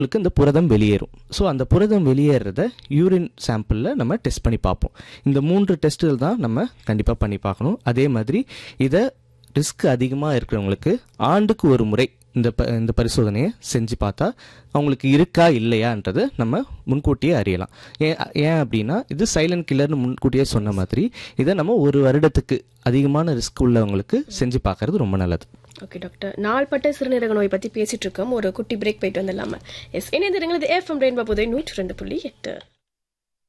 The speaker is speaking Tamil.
உங்களுக்கு இந்த புரதம் வெளியேறும் ஸோ அந்த புரதம் வெளியேறத யூரின் சாம்பிளில் நம்ம டெஸ்ட் பண்ணி பார்ப்போம் இந்த மூன்று டெஸ்ட்டுகள் தான் நம்ம கண்டிப்பாக பண்ணி பார்க்கணும் அதே மாதிரி இதை ரிஸ்க் அதிகமாக இருக்கிறவங்களுக்கு ஆண்டுக்கு ஒரு முறை இந்த ப இந்த பரிசோதனையை செஞ்சு பார்த்தா அவங்களுக்கு இருக்கா இல்லையான்றதை நம்ம முன்கூட்டியே அறியலாம் ஏன் ஏன் அப்படின்னா இது சைலண்ட் கில்லர்னு முன்கூட்டியே சொன்ன மாதிரி இதை நம்ம ஒரு வருடத்துக்கு அதிகமான ரிஸ்க் உள்ளவங்களுக்கு செஞ்சு பார்க்கறது ரொம்ப நல்லது ஓகே டாக்டர் நாள்பட்ட சிறுநீரக நோய் பத்தி பேசிட்டு இருக்கோம் ஒரு குட்டி பிரேக் போயிட்டு வந்துடலாமா எஸ் இணைந்திருங்கள் இது எஃப்எம் ரெயின்பா புதை நூற்றி ரெண்டு புள்ளி எட்டு